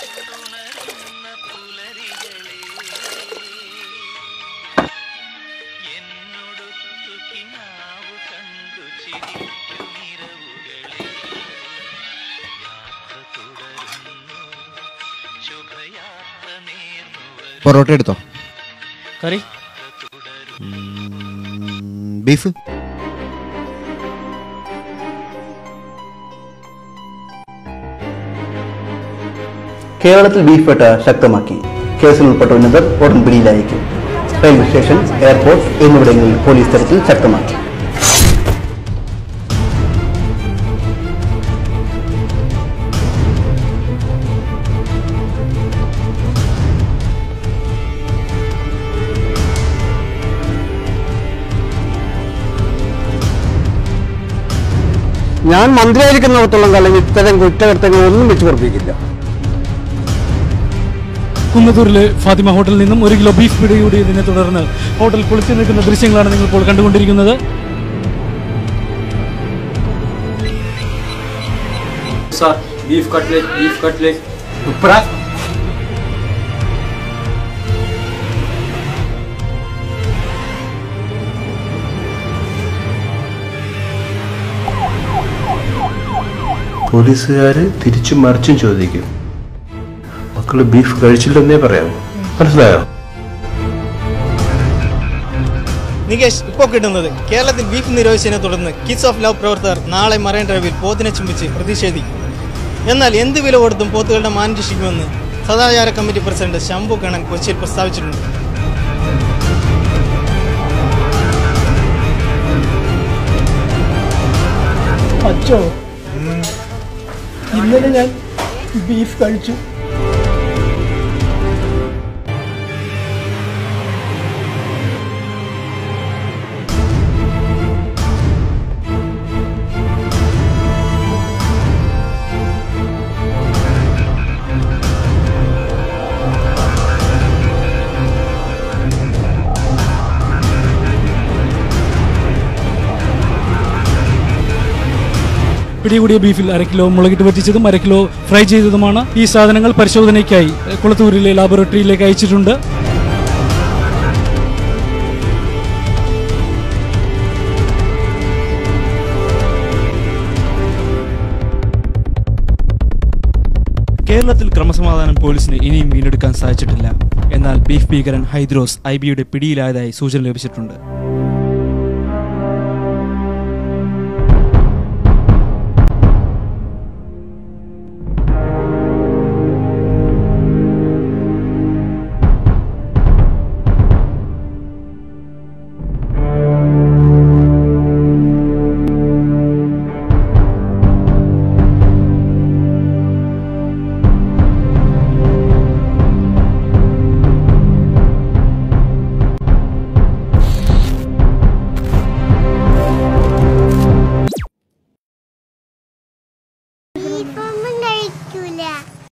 പൊറോട്ട എടുത്തോ കറി ബീഫ് കേരളത്തിൽ ബീഫ് വേട്ട ശക്തമാക്കി കേസിൽ ഉൾപ്പെട്ട ഉന്നതർ ഉടൻ പിടിയിലായിരിക്കും റെയിൽവേ സ്റ്റേഷൻ എയർപോർട്ട് എന്നിവിടങ്ങളിൽ പോലീസ് തെരച്ചിൽ ശക്തമാക്കി ഞാൻ മന്ത്രിയായിരിക്കുന്നിടത്തോളം കാലം ഇത്തരം കുറ്റകൃത്യങ്ങൾ ഒന്നും വെച്ച് പൊറപ്പിക്കില്ല കുന്നത്തൂരിലെ ഫാത്തിമ ഹോട്ടലിൽ നിന്നും ഒരു കിലോ ബീഫ് പിടികൂടിയതിനെ തുടർന്ന് ഹോട്ടൽ കുളിച്ചു നിൽക്കുന്ന ദൃശ്യങ്ങളാണ് നിങ്ങൾ ഇപ്പോൾ കണ്ടുകൊണ്ടിരിക്കുന്നത് sir beef cutlet beef cutlet പോലീസുകാര് തിരിച്ചും മറിച്ചും ചോദിക്കും മക്കള് ബീഫ് കഴിച്ചില്ലെന്നേ പറയാം മനസ്സിലായോ നികേഷ് ഇപ്പോൾ കിട്ടുന്നത് കേരളത്തിൽ ബീഫ് നിരോധിച്ചതിനെ തുടർന്ന് കിസ് ഓഫ് ലവ് പ്രവർത്തകർ നാളെ മറൈൻ ഡ്രൈവിൽ പോത്തിനെ ചുംബിച്ച് പ്രതിഷേധിക്കും എന്നാൽ എന്ത് വില കൊടുത്തും പോത്തുകളുടെ മാനം രക്ഷിക്കുമെന്ന് സദാചാര കമ്മിറ്റി പ്രസിഡന്റ് ശംഭു കണ്ണൻ കൊച്ചിയിൽ പ്രസ്താവിച്ചിട്ടുണ്ട് അച്ചോ ഇന്നലെ ഞാൻ ബീഫ് കഴിച്ചു പിടികൂടിയ ബീഫിൽ അര കിലോ മുളകിട്ട് പറ്റിച്ചതും അര കിലോ ഫ്രൈ ചെയ്തതുമാണ് ഈ സാധനങ്ങൾ പരിശോധനയ്ക്കായി എഹ്, കുളത്തൂരിലെ ലാബോറട്ടറിയിലേക്ക് അയച്ചിട്ടുണ്ട് കേരളത്തിൽ ക്രമസമാധാനം പോലീസിന് ഇനിയും വീണ്ടെടുക്കാൻ സാധിച്ചിട്ടില്ല എന്നാൽ ബീഫ് ഭീകരൻ ഹൈദ്രോസ് ഐ ബിയുടെ പിടിയിലായതായി സൂചന ലഭിച്ചിട്ടുണ്ട്